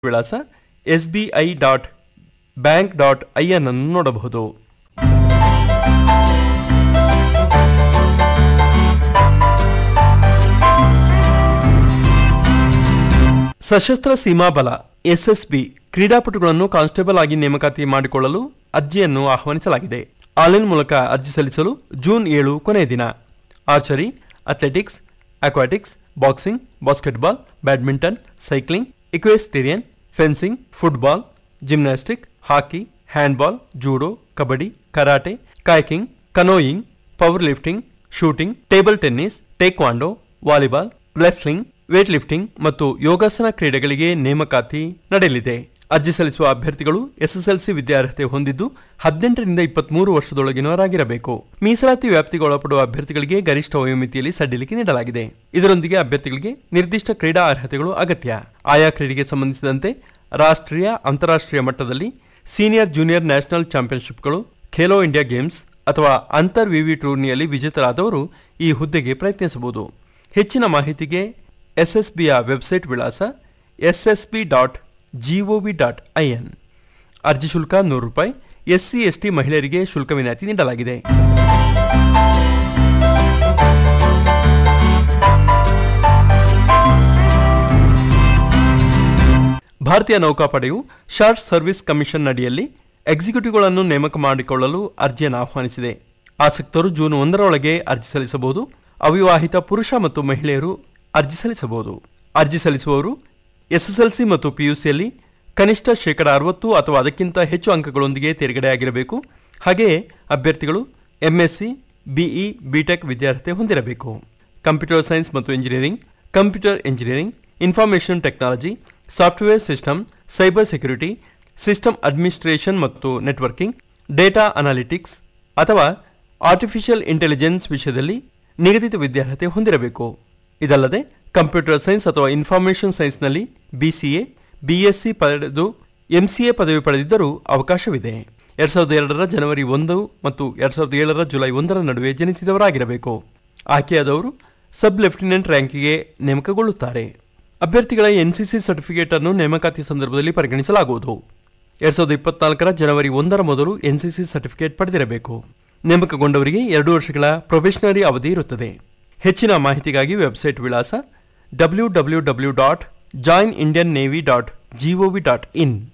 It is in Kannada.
ವಿಳಾಸ S B I dot bank dot I N ಅನ್ನು ನೋಡಬಹುದು ಸಶಸ್ತ್ರ ಸೀಮಾ ಬಲ ಎಸ್ಎಸ್ಬಿ ಕ್ರೀಡಾಪಟುಗಳನ್ನು ಕಾನ್ಸ್ಟೇಬಲ್ ಆಗಿ ನೇಮಕಾತಿ ಮಾಡಿಕೊಳ್ಳಲು ಅರ್ಜಿಯನ್ನು ಆಹ್ವಾನಿಸಲಾಗಿದೆ ಆನ್ಲೈನ್ ಮೂಲಕ ಅರ್ಜಿ ಸಲ್ಲಿಸಲು ಜೂನ್ ಏಳು ಕೊನೆಯ ದಿನ archery athletics aquatics boxing basketball badminton cycling equestrian fencing football gymnastic hockey handball judo kabaddi karate kayaking canoeing power lifting shooting table tennis taekwondo volleyball wrestling weight lifting ಮತ್ತು ಯೋಗಾಸನ ಕ್ರೀಡೆಗಳಿಗೆ ನೇಮಕಾತಿ ನಡೆಯಲಿದೆ ಅರ್ಜಿ ಸಲ್ಲಿಸುವ ಅಭ್ಯರ್ಥಿಗಳು ಎಸ್ಎಸ್ಎಲ್ಸಿ ವಿದ್ಯಾರ್ಹತೆ ಹೊಂದಿದ್ದು ಹದಿನೆಂಟರಿಂದ ಇಪ್ಪತ್ಮೂರು ವರ್ಷದೊಳಗಿನವರಾಗಿರಬೇಕು ಮೀಸಲಾತಿ ವ್ಯಾಪ್ತಿಗೆ ಒಳಪಡುವ ಅಭ್ಯರ್ಥಿಗಳಿಗೆ ಗರಿಷ್ಠ ವಯೋಮಿತಿಯಲ್ಲಿ ಸಡಿಲಿಕೆ ನೀಡಲಾಗಿದೆ ಇದರೊಂದಿಗೆ ಅಭ್ಯರ್ಥಿಗಳಿಗೆ ನಿರ್ದಿಷ್ಟ ಕ್ರೀಡಾ ಅರ್ಹತೆಗಳು ಅಗತ್ಯ ಆಯಾ ಕ್ರೀಡೆಗೆ ಸಂಬಂಧಿಸಿದಂತೆ ರಾಷ್ಟ್ರೀಯ ಅಂತಾರಾಷ್ಟ್ರೀಯ ಮಟ್ಟದಲ್ಲಿ ಸೀನಿಯರ್ ಜೂನಿಯರ್ ನ್ಯಾಷನಲ್ ಚಾಂಪಿಯನ್ಶಿಪ್ಗಳು ಖೇಲೋ ಇಂಡಿಯಾ ಗೇಮ್ಸ್ ಅಥವಾ ಅಂತರ್ ವಿವಿ ಟೂರ್ನಿಯಲ್ಲಿ ವಿಜೇತರಾದವರು ಈ ಹುದ್ದೆಗೆ ಪ್ರಯತ್ನಿಸಬಹುದು ಹೆಚ್ಚಿನ ಮಾಹಿತಿಗೆ ಎಸ್ಎಸ್ಬಿಯ ವೆಬ್ಸೈಟ್ ವಿಳಾಸ SSB dot GOV dot IN ಅರ್ಜಿ ಶುಲ್ಕ ನೂರು ರೂಪಾಯಿ ಎಸ್ಸಿ ಎಸ್ಟಿ ಮಹಿಳೆಯರಿಗೆ ಶುಲ್ಕ ವಿನಾಯಿತಿ ನೀಡಲಾಗಿದೆ ಭಾರತೀಯ ನೌಕಾಪಡೆಯು ಶಾರ್ಟ್ ಸರ್ವಿಸ್ ಕಮಿಷನ್ ಅಡಿಯಲ್ಲಿ ಎಕ್ಸಿಕ್ಯೂಟಿವ್ಗಳನ್ನು ನೇಮಕ ಮಾಡಿಕೊಳ್ಳಲು ಅರ್ಜಿಯನ್ನು ಆಹ್ವಾನಿಸಿದೆ ಆಸಕ್ತರು ಜೂನ್ ಒಂದರೊಳಗೆ ಅರ್ಜಿ ಸಲ್ಲಿಸಬಹುದು ಅವಿವಾಹಿತ ಪುರುಷ ಮತ್ತು ಮಹಿಳೆಯರು ಅರ್ಜಿ ಸಲ್ಲಿಸಬಹುದು ಅರ್ಜಿ ಸಲ್ಲಿಸುವವರು ಎಸ್ಎಸ್ಎಲ್ಸಿ ಮತ್ತು ಪಿಯುಸಿಯಲ್ಲಿ ಕನಿಷ್ಠ ಶೇಕಡ ಅರವತ್ತು ಅಥವಾ ಅದಕ್ಕಿಂತ ಹೆಚ್ಚು ಅಂಕಗಳೊಂದಿಗೆ ತೇರ್ಗಡೆಯಾಗಿರಬೇಕು ಹಾಗೆಯೇ ಅಭ್ಯರ್ಥಿಗಳು ಎಂಎಸ್ಸಿ ಬಿಇ ಬಿಟೆಕ್ ವಿದ್ಯಾರ್ಹತೆ ಹೊಂದಿರಬೇಕು ಕಂಪ್ಯೂಟರ್ ಸೈನ್ಸ್ ಮತ್ತು engineering computer engineering information technology software system cyber security system administration ಮತ್ತು ನೆಟ್ವರ್ಕಿಂಗ್ ಡೇಟಾ ಅನಾಲಿಟಿಕ್ಸ್ ಅಥವಾ ಆರ್ಟಿಫಿಷಿಯಲ್ ಇಂಟೆಲಿಜೆನ್ಸ್ ವಿಷಯದಲ್ಲಿ ನಿಗದಿತ ವಿದ್ಯಾರ್ಹತೆ ಹೊಂದಿರಬೇಕು ಇದಲ್ಲದೆ ಕಂಪ್ಯೂಟರ್ ಸೈನ್ಸ್ ಅಥವಾ ಇನ್ಫಾರ್ಮೇಷನ್ ಸೈನ್ಸ್ನಲ್ಲಿ ಬಿಸಿಎ ಬಿಎಸ್ಸಿ ಪಡೆದು ಎಂಸಿಎ ಪದವಿ ಪಡೆದಿದ್ದರೂ ಅವಕಾಶವಿದೆ ಎರಡ್ ಸಾವಿರದ ಎರಡರ ಜನವರಿ ಒಂದು ಮತ್ತು ಎರಡ್ ಸಾವಿರದ ಏಳರ ಜುಲೈ ಒಂದರ ನಡುವೆ ಜನಿಸಿದವರಾಗಿರಬೇಕು ಆಯ್ಕೆಯಾದವರು ಸಬ್ ಲೆಫ್ಟಿನೆಂಟ್ ರ್ಯಾಂಕಿಗೆ ನೇಮಕಗೊಳ್ಳುತ್ತಾರೆ ಅಭ್ಯರ್ಥಿಗಳ ಎನ್ಸಿಸಿ ಸರ್ಟಿಫಿಕೇಟ್ ಅನ್ನು ನೇಮಕಾತಿ ಸಂದರ್ಭದಲ್ಲಿ ಪರಿಗಣಿಸಲಾಗುವುದು ಎರಡ್ ಸಾವಿರದ ಇಪ್ಪತ್ನಾಲ್ಕರ ಜನವರಿ ಒಂದರ ಮೊದಲು ಎನ್ಸಿಸಿ ಸರ್ಟಿಫಿಕೇಟ್ ಪಡೆದಿರಬೇಕು ನೇಮಕಗೊಂಡವರಿಗೆ ಎರಡು ವರ್ಷಗಳ ಪ್ರೊಬೆಷನರಿ ಅವಧಿ ಇರುತ್ತದೆ ಹೆಚ್ಚಿನ ಮಾಹಿತಿಗಾಗಿ ವೆಬ್ಸೈಟ್ ವಿಳಾಸ W W W dot join Indian navy dot GOV dot ಇನ್